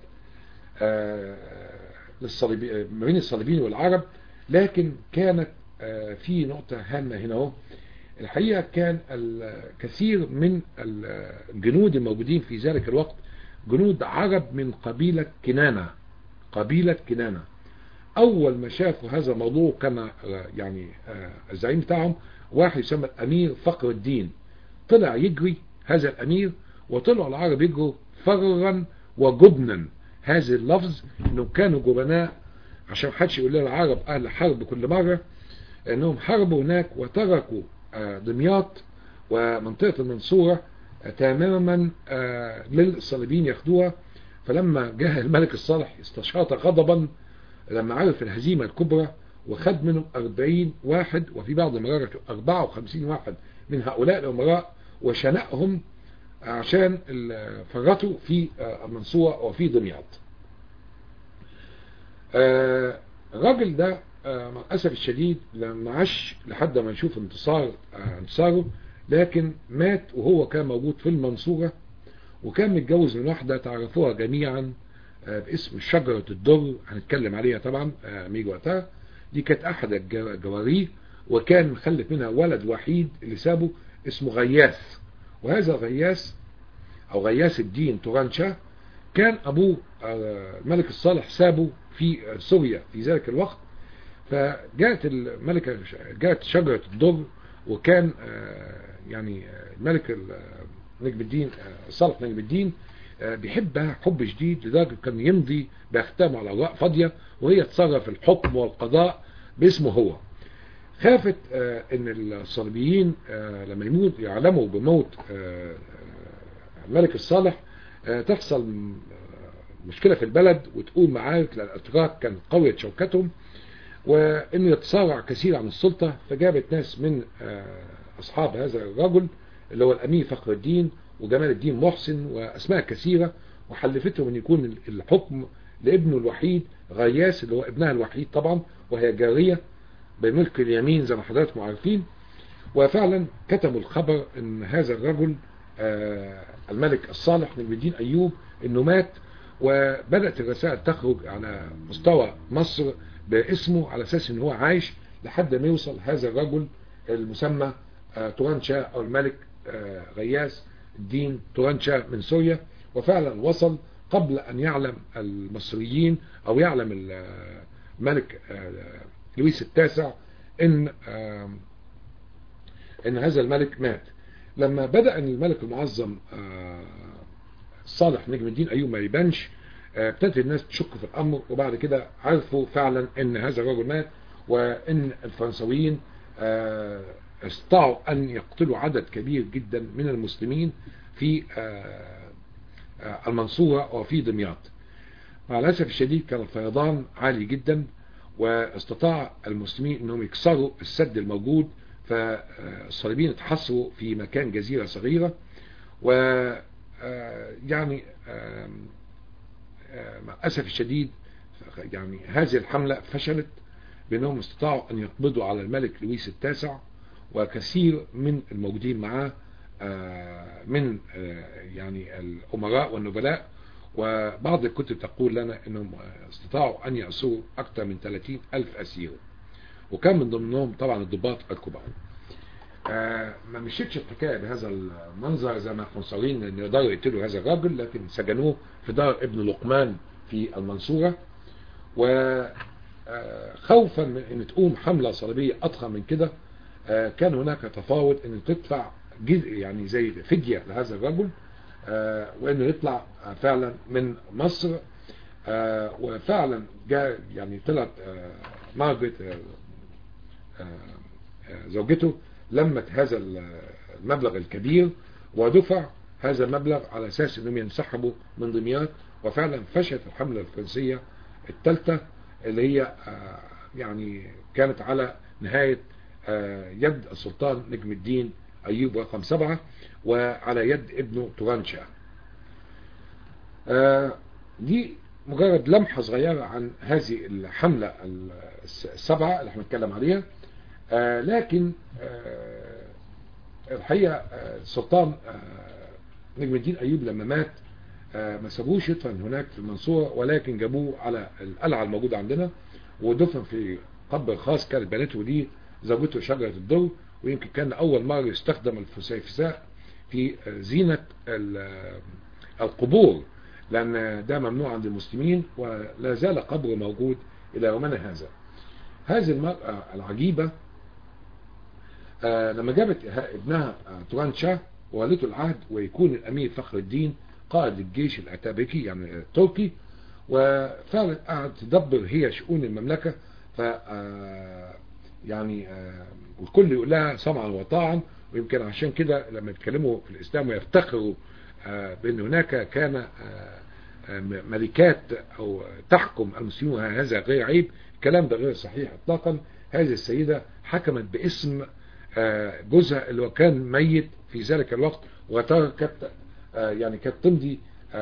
للصليبي ما بين الصليبيين والعرب لكن كانت في نقطة هامة هنا اهو الحقيقة كان الكثير من الجنود الموجودين في ذلك الوقت جنود عرب من قبيلة كنانة قبيلة كنانة أول ما شافوا هذا الموضوع كان يعني الزعيم بتاعهم واحد يسمى الأمير فقر الدين طلع يجري هذا الأمير وطلعوا العرب يجروا فرا وجبنا هذا اللفظ انهم كانوا جبناء عشان محدش يقول لنا العرب اهل حرب كل مرة انهم حاربوا هناك وتركوا دمياط ومنطقة المنصورة تماما للصليبيين ياخدوها فلما جاء الملك الصالح استشاط غضبا لما عرف الهزيمة الكبرى وخد منهم 40 واحد وفي بعض المرات 54 واحد من هؤلاء الأمراء وشنقهم عشان فرطوا في المنصورة وفي دمياط الراجل ده مع الأسف الشديد لما عاش لحد ما نشوف انتصار انتصاره لكن مات وهو كان موجود في المنصورة وكان متجوز من واحدة تعرفوها جميعا باسم شجرة الدر هنتكلم عليها طبعا ميجي وقتها دي كانت احد الجواريه وكان مخلف منها ولد وحيد اللي سابه اسمه غياث وهذا غياث او غياث الدين تورانشا كان ابوه الملك الصالح سابه في سوريا في ذلك الوقت فجاءت الملكة جاءت شجرة الدر وكان يعني الملك نجم الدين صالح نجم الدين بيحبها حب شديد لدرجة كان يمضي بيختم على أوراق فاضية وهي تصرف الحكم والقضاء باسمه هو خافت ان الصليبيين لما يموت يعلموا بموت الملك الصالح تحصل مشكلة في البلد وتقول معارك للأتراك كانت قوية شوكتهم وانه يتصارع كثير عن السلطة فجابت ناس من أصحاب هذا الرجل اللي هو الأمير فخر الدين وجمال الدين محسن وأسماء كثيرة وحلفتهم أن يكون الحكم لابنه الوحيد غياس اللي هو ابنها الوحيد طبعا وهي جارية بملك اليمين زي ما حضراتكم عارفين وفعلا كتبوا الخبر ان هذا الرجل الملك الصالح نجم الدين أيوب انه مات وبدأت الرسائل تخرج على مستوى مصر باسمه على اساس ان هو عايش لحد ما يوصل هذا الرجل المسمى تورانشا او الملك غياس الدين تورانشا من سوريا وفعلا وصل قبل ان يعلم المصريين او يعلم الملك لويس التاسع ان ان هذا الملك مات لما بدأ ان الملك المعظم صالح نجم الدين ايوب ما يبانش ابتدت الناس تشك في الامر وبعد كده عرفوا فعلا ان هذا الرجل مات وان الفرنسويين استطاعوا ان يقتلوا عدد كبير جدا من المسلمين في المنصورة وفي دمياط مع الأسف الشديد كان الفيضان عالي جدا واستطاع المسلمين انهم يكسروا السد الموجود فالصليبيين اتحصروا في مكان جزيرة صغيرة و يعني مع الأسف الشديد يعني هذه الحملة فشلت بأنهم استطاعوا أن يقبضوا على الملك لويس التاسع وكثير من الموجودين معاه من يعني الأمراء والنبلاء وبعض الكتب تقول لنا أنهم استطاعوا أن يأسروا أكثر من 30 ألف أسير وكان من ضمنهم طبعا الضباط الكبار ما مشيتش الحكاية بهذا المنظر زي ما احنا مصرين ان يقدروا يقتلوا هذا الرجل لكن سجنوه في دار ابن لقمان في المنصورة وخوفا من ان تقوم حملة صليبية اضخم من كده كان هناك تفاوض ان تدفع يعني زي فدية لهذا الرجل وانه يطلع فعلا من مصر وفعلا جاء يعني طلعت مارجريت زوجته لمت هذا المبلغ الكبير ودفع هذا المبلغ على اساس انهم ينسحبوا من دمياط وفعلا فشلت الحملة الفرنسية الثالثة اللي هي يعني كانت على نهاية يد السلطان نجم الدين ايوب رقم سبعة وعلى يد ابنه تورانشا دي مجرد لمحة صغيرة عن هذه الحملة السبعة اللي احنا بنتكلم عليها آه لكن آه الحقيقة آه السلطان نجم الدين أيوب لما مات ما سابوش يدفن هناك في المنصورة ولكن جابوه على القلعة الموجودة عندنا ودفن في قبر خاص كانت بنته دي زوجته شجرة الدر ويمكن كان أول مرة يستخدم الفسيفساء في زينة القبور لأن ده ممنوع عند المسلمين ولا زال قبره موجود إلى يومنا هذا هذه المرأة العجيبة آه لما جابت ابنها آه تورانشا وولته العهد ويكون الأمير فخر الدين قائد الجيش الأتابكي يعني التركي وفعلا قعدت تدبر هي شؤون المملكة ف يعني والكل يقول لها سمعا وطاعا ويمكن عشان كده لما يتكلموا في الإسلام ويفتخروا بأن هناك كان ملكات أو تحكم المسلمون هذا غير عيب الكلام ده غير صحيح اطلاقا هذه السيدة حكمت باسم جوزها اللي كان ميت في ذلك الوقت وتركت يعني كانت تمضي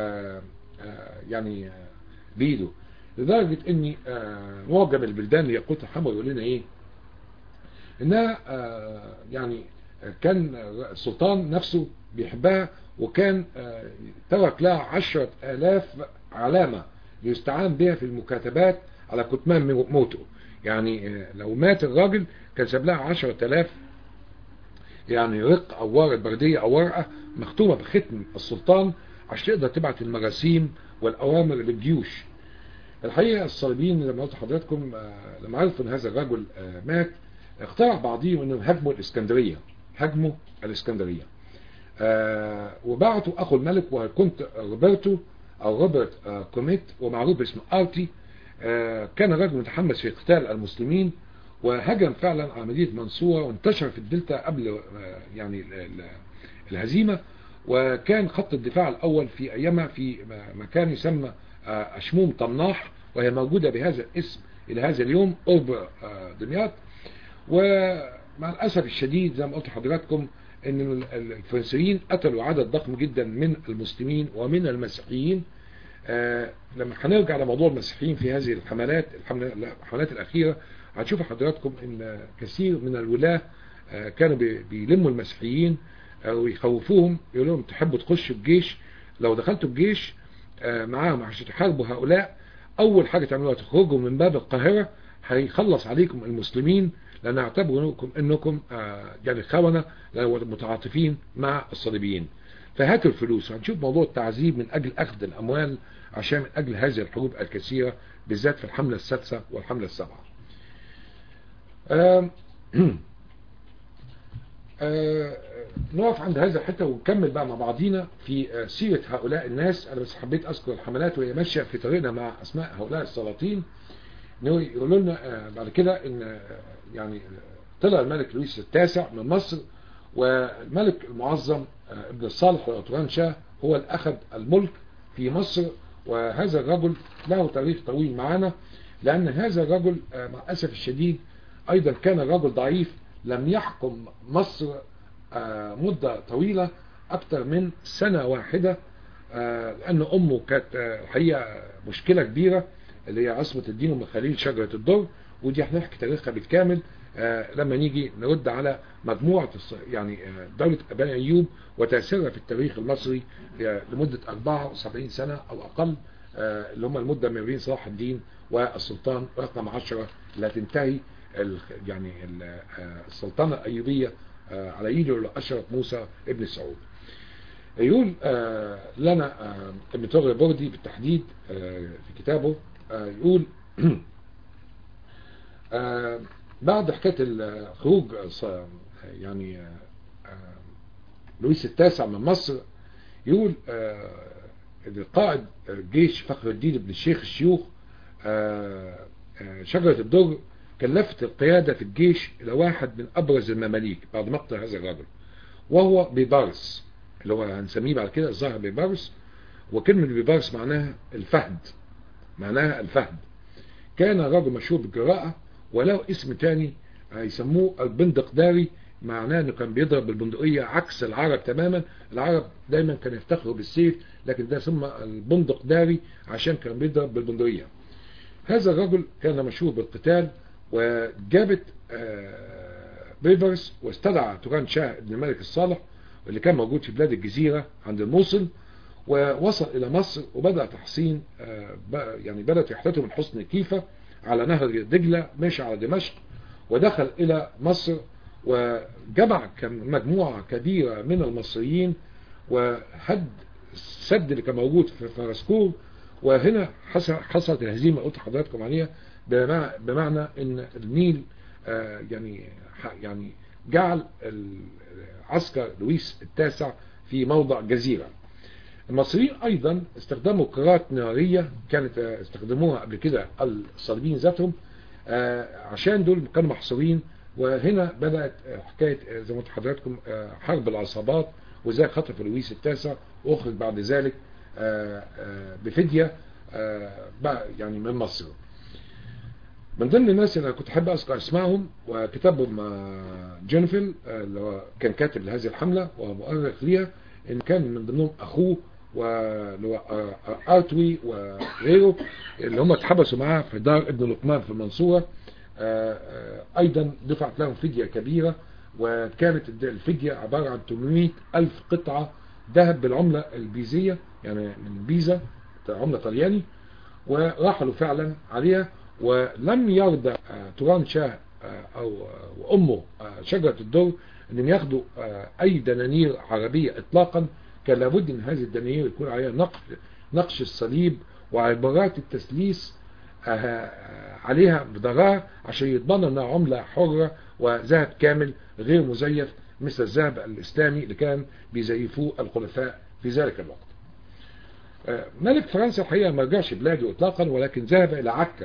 يعني بيده لدرجة اني معجب البلدان اللي يقول الحمر يقول لنا ايه انها يعني كان السلطان نفسه بيحبها وكان ترك لها عشرة الاف علامة يستعان بها في المكاتبات على كتمان موته يعني لو مات الراجل كان ساب لها عشرة الاف يعني رق او ورقة بردية او ورقة مختومة بختم السلطان عشان تقدر تبعت المراسيم والاوامر للجيوش الحقيقة الصليبيين لما قلت حضراتكم لما عرفوا ان هذا الرجل مات اقترح بعضهم انهم هاجموا الاسكندرية هاجموا الاسكندرية وبعتوا اخو الملك وكنت روبرتو او روبرت كوميت ومعروف باسم ارتي كان رجل متحمس في قتال المسلمين وهجم فعلا على مدينة منصورة وانتشر في الدلتا قبل يعني الهزيمة وكان خط الدفاع الأول في أيامها في مكان يسمى أشموم طمناح وهي موجودة بهذا الاسم إلى هذا اليوم قرب دمياط ومع الأسف الشديد زي ما قلت لحضراتكم ان الفرنسيين قتلوا عدد ضخم جدا من المسلمين ومن المسيحيين آه لما هنرجع لموضوع المسيحيين في هذه الحملات الحملات الأخيرة هتشوفوا حضراتكم ان كثير من الولاة آه كانوا بيلموا المسيحيين آه ويخوفوهم يقولوا لهم تحبوا تخشوا الجيش لو دخلتوا الجيش معاهم عشان تحاربوا هؤلاء اول حاجة تعملوها تخرجوا من باب القاهرة هيخلص عليكم المسلمين لان اعتبروا انكم يعني خونة متعاطفين مع الصليبيين فهاتوا الفلوس وهنشوف موضوع التعذيب من اجل اخذ الاموال عشان من اجل هذه الحروب الكثيرة بالذات في الحملة السادسة والحملة السابعة آه آه نقف عند هذا الحته ونكمل بقى مع بعضينا في آه سيرة هؤلاء الناس انا بس حبيت اذكر الحملات وهي ماشية في طريقنا مع اسماء هؤلاء السلاطين يقولوا لنا بعد كده ان يعني طلع الملك لويس التاسع من مصر والملك المعظم ابن الصالح والأطران شاه هو اللي أخذ الملك في مصر وهذا الرجل له تاريخ طويل معنا لأن هذا الرجل مع الأسف الشديد أيضا كان الرجل ضعيف لم يحكم مصر مدة طويلة أكثر من سنة واحدة آه، لأن أمه كانت آه، الحقيقة مشكلة كبيرة اللي هي عصمة الدين ومخاليل شجرة الدر ودي هنحكي تاريخها بالكامل آه، لما نيجي نرد على مجموعة الص- يعني آه، دولة بني أيوب وتأثيرها في التاريخ المصري آه، لمدة 74 سنة أو أقل آه، اللي هم المدة ما بين صلاح الدين والسلطان رقم 10 اللي هتنتهي ال- يعني ال- آه، السلطنة الأيوبية آه، على ايده أشرف موسى ابن سعود يقول آه، لنا آه، ابن طغري بردي بالتحديد آه، في كتابه آه، يقول آه، بعد حكاية الخروج آه، ص- يعني آه، آه، لويس التاسع من مصر يقول آه، إن قائد جيش فخر الدين بن الشيخ الشيوخ آه، آه، شجرة الدر كلفت القيادة في الجيش إلى واحد من أبرز المماليك بعد مقتل هذا الرجل وهو بيبارس اللي هو هنسميه بعد كده الظاهر بيبارس وكلمة بيبارس معناها الفهد معناها الفهد كان رجل مشهور بالجراءة وله اسم تاني هيسموه البندقداري معناه انه كان بيضرب بالبندقية عكس العرب تماما العرب دايما كانوا يفتخروا بالسيف لكن ده سمى البندقداري عشان كان بيضرب بالبندقية هذا الرجل كان مشهور بالقتال وجابت آه، بيفرس واستدعى توران شاه ابن الملك الصالح اللي كان موجود في بلاد الجزيرة عند الموصل ووصل إلى مصر وبدأ تحصين آه، ب- يعني بدأت رحلته من حصن كيفة على نهر دجلة ماشي على دمشق ودخل إلى مصر وجمع كم- مجموعة كبيرة من المصريين وهد السد اللي كان موجود في فرسكور وهنا حصل حصلت الهزيمة اللي قلت لحضراتكم عليها بمعنى, بمعنى ان النيل آه، يعني ح- يعني جعل ال- عسكر لويس التاسع في موضع جزيرة المصريين ايضا استخدموا قارات نارية كانت آه، استخدموها قبل كده الصليبيين ذاتهم آه، عشان دول كانوا محصورين وهنا بدأت آه، حكاية آه، زي ما قلت لحضراتكم آه، حرب العصابات وازاي خطف لويس التاسع واخرج بعد ذلك آه، آه، بفدية آه، بقى يعني من مصر من ضمن الناس اللي انا كنت احب اذكر اسمائهم وكتابهم آه، جينفيل آه، اللي هو كان كاتب لهذه الحملة ومؤرخ ليها ان كان من ضمنهم اخوه واللي هو آه، آه، ارتوي وغيره اللي هم اتحبسوا معاه في دار ابن لقمان في المنصورة آه، آه، ايضا دفعت لهم فدية كبيرة وكانت الد- الفدية عبارة عن 800 الف قطعة ذهب بالعملة البيزية يعني من بيزا عملة طلياني ورحلوا فعلا عليها ولم يرضى آه، توران شاه آه، او آه، وامه آه، شجرة الدر انهم ياخدوا آه، اي دنانير عربية اطلاقا كان لابد ان هذه الدنانير يكون عليها نقش نقش الصليب وعبارات التسليس آه، آه، عليها بضرار عشان يضمن انها عملة حرة وذهب كامل غير مزيف مثل الذهب الاسلامي اللي كان بيزيفوه الخلفاء في ذلك الوقت آه، ملك فرنسا الحقيقة ما رجعش بلاده اطلاقا ولكن ذهب الى عكا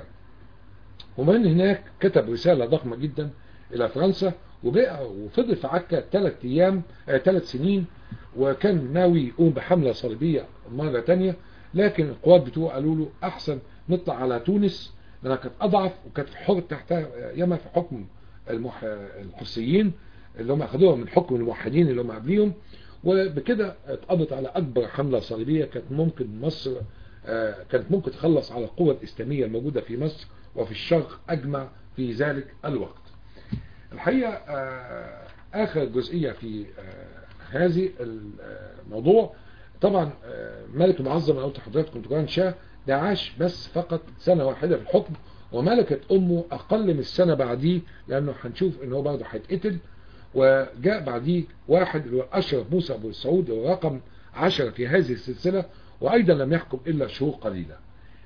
ومن هناك كتب رسالة ضخمة جدا الى فرنسا وبقى وفضل في عكا ثلاث ايام ثلاث سنين وكان ناوي يقوم بحملة صليبية مرة تانية لكن القوات بتوعه قالوا له احسن نطلع على تونس لانها كانت اضعف وكانت في حر تحتها ياما في حكم المح... الحسيين اللي هم اخذوها من حكم الموحدين اللي هم قبليهم وبكده اتقضت على اكبر حملة صليبية كانت ممكن مصر آه، كانت ممكن تخلص على القوة الاسلامية الموجودة في مصر وفي الشرق اجمع في ذلك الوقت الحقيقة آه، اخر جزئية في آه، هذه الموضوع طبعا آه، ملك المعظم انا قلت لحضراتكم توران شاه ده عاش بس فقط سنة واحدة في الحكم وملكت امه اقل من السنة بعديه لانه هنشوف ان هو برضه هيتقتل وجاء بعديه واحد اللي هو اشرف موسى ابو سعود هو رقم عشرة في هذه السلسلة وايضا لم يحكم الا شهور قليلة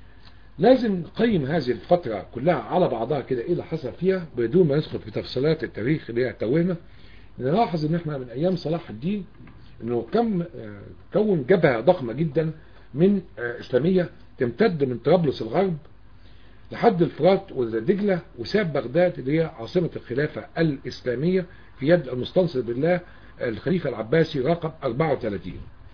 لازم نقيم هذه الفترة كلها على بعضها كده ايه اللي حصل فيها بدون ما ندخل في تفصيلات التاريخ اللي هي توهنا نلاحظ ان احنا من ايام صلاح الدين انه كم آه، كون جبهة ضخمة جدا من آه، اسلامية تمتد من طرابلس الغرب لحد الفرات والدجلة وساب بغداد اللي هي عاصمة الخلافة الإسلامية في يد المستنصر بالله الخليفة العباسي رقم 34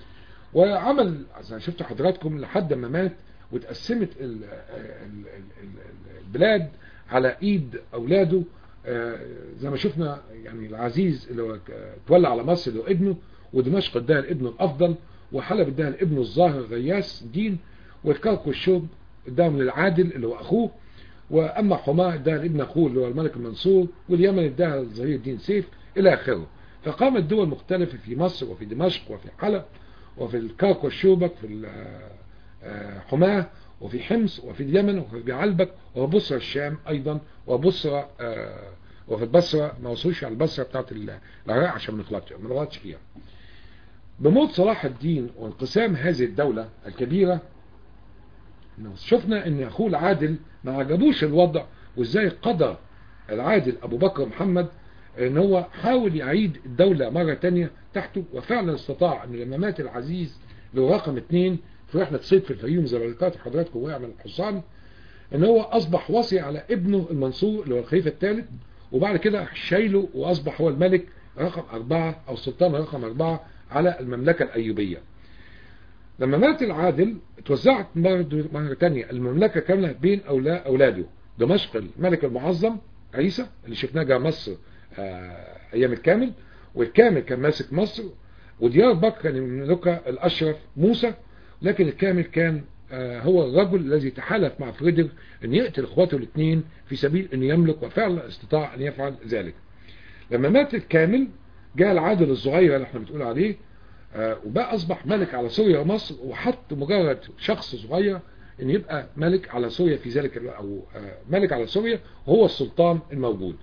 وعمل زي ما شفت حضراتكم لحد ما مات وتقسمت ال- ال- ال- ال- البلاد على ايد اولاده آه، زي ما شفنا يعني العزيز اللي هو ك- تولى على مصر اللي هو ابنه ودمشق اداها لابنه الافضل وحلب اداها لابنه الظاهر غياس الدين والكرك والشوب اداهم للعادل اللي هو اخوه واما حماه اداها لابن اخوه اللي هو الملك المنصور واليمن اداها لظهير الدين سيف الى اخره فقامت دول مختلفة في مصر وفي دمشق وفي حلب وفي الكرك والشوبك في حماه وفي حمص وفي اليمن وفي بعلبك وفي بصرة الشام ايضا وبصرة وفي البصرة ما وصلوش على البصرة بتاعت العراق عشان ما نغلطش ما نغلطش فيها بموت صلاح الدين وانقسام هذه الدولة الكبيرة شفنا ان اخوه العادل ما عجبوش الوضع وازاي قضى العادل ابو بكر محمد ان هو حاول يعيد الدولة مرة تانية تحته وفعلا استطاع ان لما مات العزيز اللي هو رقم اثنين في رحلة صيد في الفيوم زي ما ذكرت حضراتكم وقع من الحصان ان هو اصبح وصي على ابنه المنصور اللي هو الخليفة الثالث وبعد كده شايله واصبح هو الملك رقم اربعة او السلطان رقم اربعة على المملكة الايوبية لما مات العادل اتوزعت مرة تانية المملكة كاملة بين أولا أولاده دمشق الملك المعظم عيسى اللي شفناه جاء مصر أيام الكامل والكامل كان ماسك مصر وديار بكر كان يملكها الأشرف موسى لكن الكامل كان هو الرجل الذي تحالف مع فريدر أن يقتل إخواته الاثنين في سبيل أن يملك وفعلا استطاع أن يفعل ذلك لما مات الكامل جاء العادل الصغير اللي احنا بتقول عليه وبقى أصبح ملك على سوريا ومصر وحط مجرد شخص صغير ان يبقى ملك على سوريا في ذلك او ملك على سوريا وهو السلطان الموجود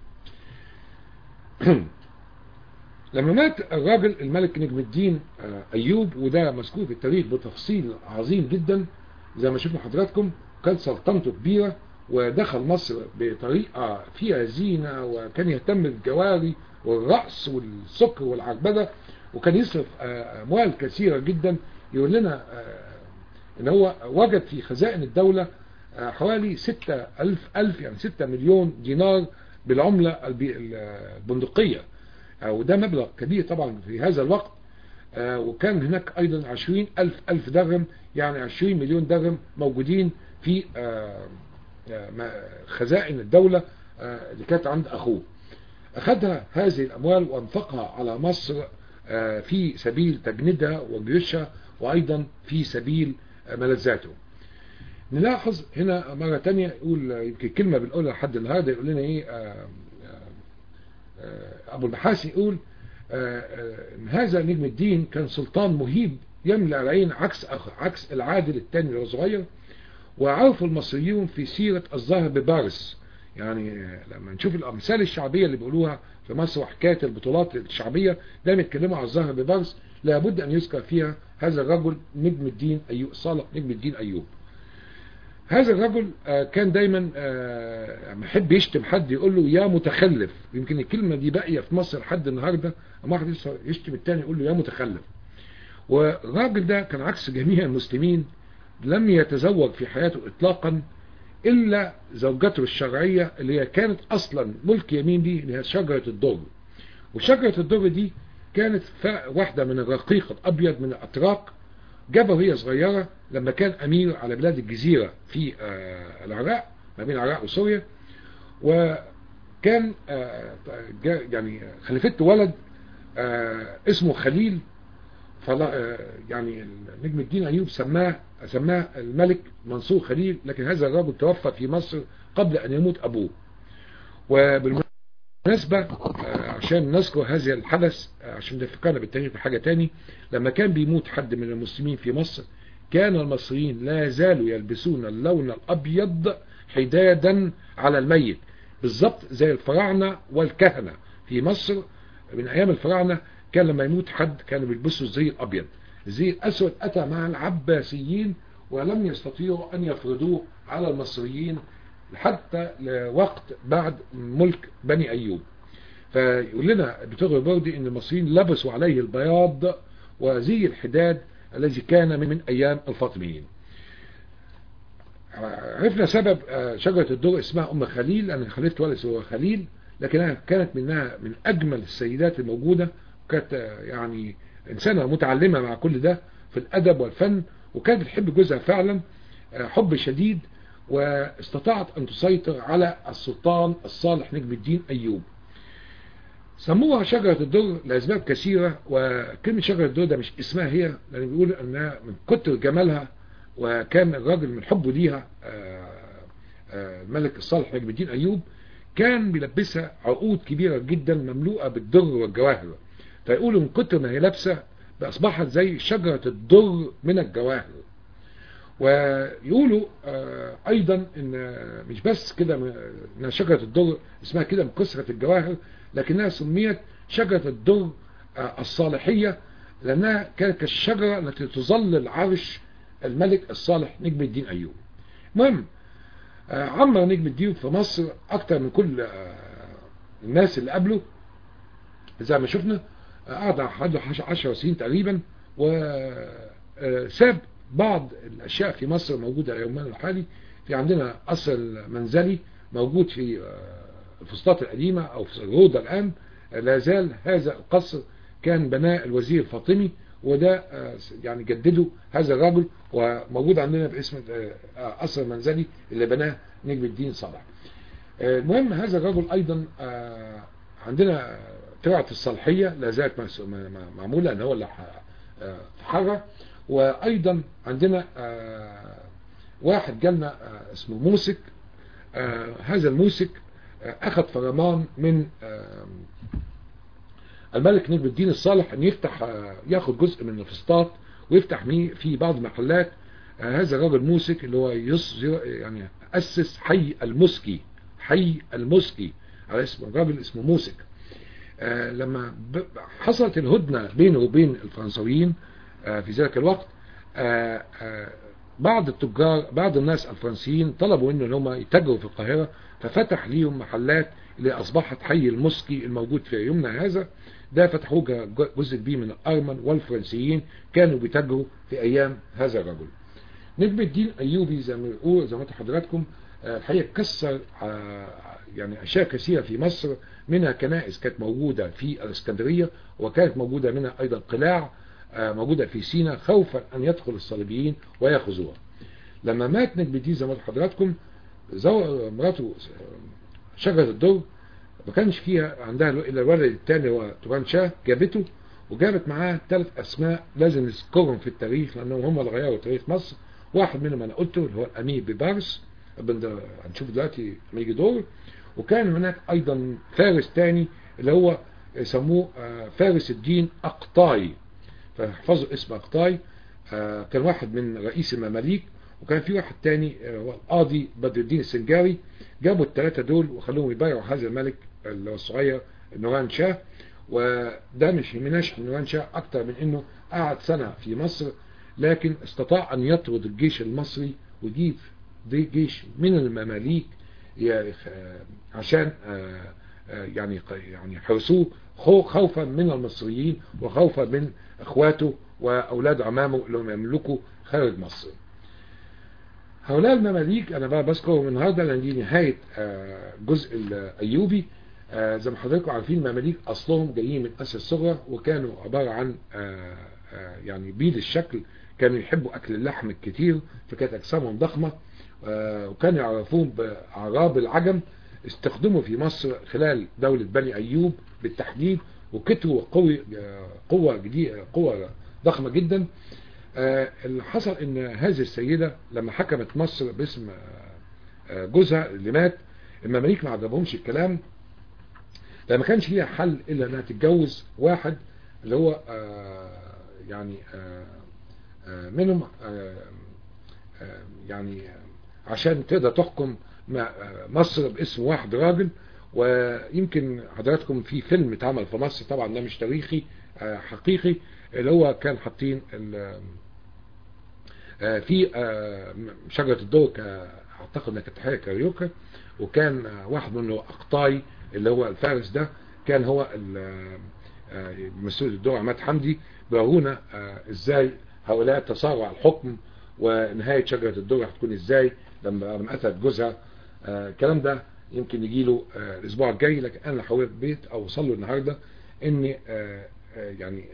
لما مات الراجل الملك نجم الدين ايوب وده مذكور في التاريخ بتفصيل عظيم جدا زي ما شفنا حضراتكم كانت سلطنته كبيرة ودخل مصر بطريقة فيها زينة وكان يهتم بالجواري والرأس والسكر والعربدة وكان يصرف اموال كثيرة جدا يقول لنا ان هو وجد في خزائن الدولة حوالي ستة ألف ألف يعني ستة مليون دينار بالعملة البندقية وده مبلغ كبير طبعا في هذا الوقت وكان هناك ايضا عشرين ألف ألف درهم يعني عشرين مليون درهم موجودين في خزائن الدولة اللي كانت عند اخوه اخذها هذه الاموال وانفقها على مصر في سبيل تجنيدها وجيوشها وايضا في سبيل ملذاته نلاحظ هنا مرة تانية يقول يمكن كلمة بنقولها لحد النهاردة يقول لنا ايه آآ آآ ابو البحاسي يقول آآ هذا نجم الدين كان سلطان مهيب يملأ العين عكس عكس العادل الثاني اللي هو صغير وعرفوا المصريون في سيرة الظاهر ببارس يعني لما نشوف الامثال الشعبية اللي بيقولوها في مصر وحكاية البطولات الشعبية دايما يتكلموا على الظاهر ببارس لابد ان يذكر فيها هذا الرجل نجم الدين ايوب صالح نجم الدين ايوب هذا الرجل كان دايما لما يحب يشتم حد يقول له يا متخلف يمكن الكلمة دي باقية في مصر لحد النهاردة اما واحد يشتم التاني يقول له يا متخلف والراجل ده كان عكس جميع المسلمين لم يتزوج في حياته اطلاقا الا زوجته الشرعية اللي هي كانت اصلا ملك يمين دي اللي هي شجرة الدر وشجرة الدر دي كانت واحدة من الرقيق الابيض من الاتراك جابها وهي صغيرة لما كان امير على بلاد الجزيرة في العراق ما بين العراق وسوريا وكان يعني خلفته ولد اسمه خليل فلا يعني نجم الدين ايوب سماه سماه الملك منصور خليل لكن هذا الرجل توفى في مصر قبل ان يموت ابوه وبالمناسبة عشان نذكر هذا الحدث عشان نفكرنا بالتاريخ بحاجة تاني لما كان بيموت حد من المسلمين في مصر كان المصريين لا زالوا يلبسون اللون الابيض حدادا على الميت بالضبط زي الفراعنة والكهنة في مصر من ايام الفراعنة كان لما يموت حد كانوا بيلبسوا الزي الابيض الزي الاسود اتى مع العباسيين ولم يستطيعوا ان يفرضوه على المصريين حتى لوقت بعد ملك بني ايوب فيقول لنا الدكتور البردي ان المصريين لبسوا عليه البياض وزي الحداد الذي كان من ايام الفاطميين عرفنا سبب شجرة الدر اسمها ام خليل لان خليفة ولد هو خليل لكنها كانت منها من اجمل السيدات الموجودة كانت يعني انسانة متعلمة مع كل ده في الادب والفن وكانت بتحب جوزها فعلا حب شديد واستطاعت ان تسيطر على السلطان الصالح نجم الدين ايوب سموها شجرة الدر لأسباب كثيرة وكلمة شجرة الدر ده مش اسمها هي لأن بيقول أنها من كتر جمالها وكان الراجل من حبه ليها الملك الصالح نجم الدين أيوب كان بيلبسها عقود كبيرة جدا مملوءة بالدر والجواهر فيقولوا من كتر ما هي لابسة أصبحت زي شجرة الدر من الجواهر ويقولوا أيضا إن مش بس كده إن شجرة الدر اسمها كده من كثرة الجواهر لكنها سميت شجرة الدر الصالحية لأنها كانت كالشجرة التي تظلل عرش الملك الصالح نجم الدين أيوب المهم عمر نجم الدين في مصر أكتر من كل الناس اللي قبله زي ما شفنا قعد حوالي 10 سنين تقريبا وساب بعض الأشياء في مصر موجودة يومنا الحالي في عندنا قصر المنزلي موجود في الفسطاط القديمة أو في الروضة الآن لا زال هذا القصر كان بناء الوزير الفاطمي وده يعني جدده هذا الرجل وموجود عندنا باسم قصر المنزلي اللي بناه نجم الدين صالح المهم هذا الرجل أيضا عندنا ترعة الصالحية لا زالت معمولة ان هو اللي تحرر وايضا عندنا واحد جالنا اسمه موسك هذا الموسك اخذ فرمان من الملك نجم الدين الصالح ان يفتح ياخد جزء من الفسطاط ويفتح في بعض المحلات هذا الراجل موسك اللي هو يعني اسس حي المسكي حي المسكي على اسم الراجل اسمه موسك آه لما حصلت الهدنة بينه وبين الفرنسويين آه في ذلك الوقت آه بعض التجار بعض الناس الفرنسيين طلبوا انه هم يتاجروا في القاهرة ففتح ليهم محلات اللي اصبحت حي المسكي الموجود في يومنا هذا ده فتحوه جزء كبير من الارمن والفرنسيين كانوا بيتاجروا في ايام هذا الرجل نجم الدين ايوبي زي ما بيقول زي ما حضراتكم الحقيقه كسر يعني اشياء كثيره في مصر منها كنائس كانت موجودة في الاسكندرية وكانت موجودة منها ايضا قلاع موجودة في سينا خوفا ان يدخل الصليبيين ويأخذوها لما مات نجم الدين زي ما حضراتكم مراته شجرة الدر ما كانش فيها عندها الا الولد الثاني هو توران شاه جابته وجابت معاه ثلاث اسماء لازم نذكرهم في التاريخ لانهم هم اللي غيروا تاريخ مصر واحد منهم انا قلته اللي هو الامير ببارس هنشوف دلوقتي لما يجي دور وكان هناك ايضا فارس تاني اللي هو يسموه فارس الدين اقطاي فاحفظوا اسم اقطاي كان واحد من رئيس المماليك وكان في واحد تاني هو القاضي بدر الدين السنجاري جابوا الثلاثة دول وخلوهم يبايعوا هذا الملك اللي هو الصغير نوران شاه وده مش يهمناش نوران شاه اكتر من انه قعد سنة في مصر لكن استطاع ان يطرد الجيش المصري ويجيب جيش من المماليك عشان يعني يعني حرسوه خوفا من المصريين وخوفا من اخواته واولاد عمامه اللي هم يملكوا خارج مصر هؤلاء المماليك انا بقى بذكرهم النهارده لان دي نهايه جزء الايوبي زي ما حضراتكم عارفين المماليك اصلهم جايين من اسيا الصغرى وكانوا عباره عن يعني بيض الشكل كانوا يحبوا اكل اللحم الكتير فكانت اجسامهم ضخمه وكانوا يعرفون بأعراب العجم استخدموا في مصر خلال دولة بني أيوب بالتحديد وكتروا قوي قوة جديدة قوة ضخمة جدا اللي حصل ان هذه السيدة لما حكمت مصر باسم جوزها اللي مات المماليك ما عجبهمش الكلام فما كانش ليها حل الا انها تتجوز واحد اللي هو يعني منهم يعني عشان تقدر تحكم مصر باسم واحد راجل ويمكن حضراتكم في فيلم اتعمل في مصر طبعا ده مش تاريخي حقيقي اللي هو كان حاطين في شجرة الدور اعتقد انها كانت حاجه كاريوكا وكان واحد منه اقطاي اللي هو الفارس ده كان هو مسؤول الدور عماد حمدي بيرونا ازاي هؤلاء تصارعوا على الحكم ونهاية شجرة الدور هتكون ازاي لما لما قتلت جوزها الكلام ده يمكن يجي له الاسبوع الجاي لكن انا حاولت بيت او اوصل له النهارده ان يعني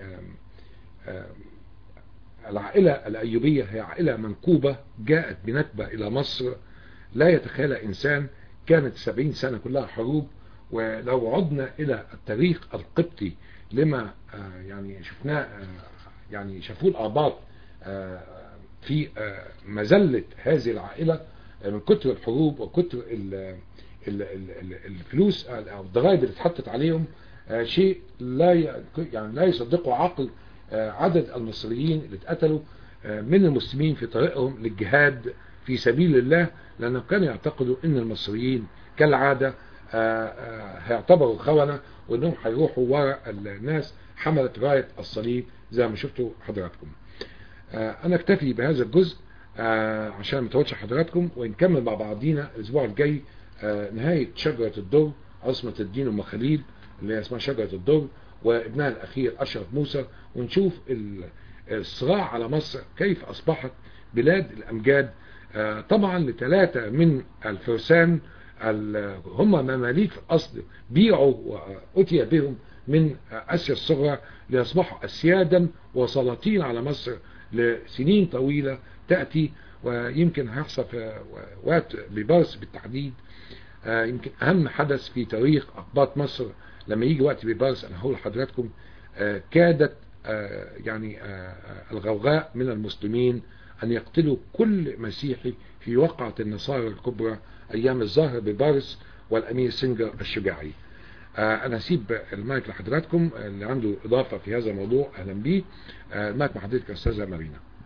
العائلة الأيوبية هي عائلة منكوبة جاءت بنكبة إلى مصر لا يتخيلها إنسان كانت سبعين سنة كلها حروب ولو عدنا إلى التاريخ القبطي لما آه، يعني شفناه آه، يعني شافوه الآباط آه، في آه، مزلة هذه العائلة آه، من كتر الحروب وكتر ال- ال- ال- ال- الفلوس أو الضرائب اللي اتحطت عليهم آه، شيء لا ي- يعني لا يصدقه عقل آه، عدد المصريين اللي اتقتلوا آه، من المسلمين في طريقهم للجهاد في سبيل الله لأنهم كانوا يعتقدوا أن المصريين كالعادة آه، آه، هيعتبروا خونة وأنهم هيروحوا وراء الناس حملة راية الصليب زي ما شفتوا حضراتكم آه، أنا اكتفي بهذا الجزء آه، عشان ما اطولش حضراتكم ونكمل مع بعضينا الأسبوع الجاي آه، نهاية شجرة الدر عاصمة الدين أم خليل اللي هي اسمها شجرة الدر وابنها الأخير أشرف موسى ونشوف ال- الصراع على مصر كيف أصبحت بلاد الأمجاد آه، طبعا لثلاثة من الفرسان ال- هم مماليك في الأصل بيعوا وأتي بهم من آسيا الصغرى ليصبحوا أسيادا وسلاطين على مصر لسنين طويلة تأتي ويمكن هيحصل في وقت ببارس بالتحديد آه، يمكن أهم حدث في تاريخ أقباط مصر لما يجي وقت ببارس أنا هقول لحضراتكم آه، كادت آه، يعني آه، آه، الغوغاء من المسلمين أن يقتلوا كل مسيحي في وقعة النصارى الكبرى أيام الظاهر ببارس والأمير سنجر الشجاعي آه، أنا هسيب المايك لحضراتكم اللي عنده إضافة في هذا الموضوع أهلا بيه آه، المايك مع حضرتك يا أستاذة مارينا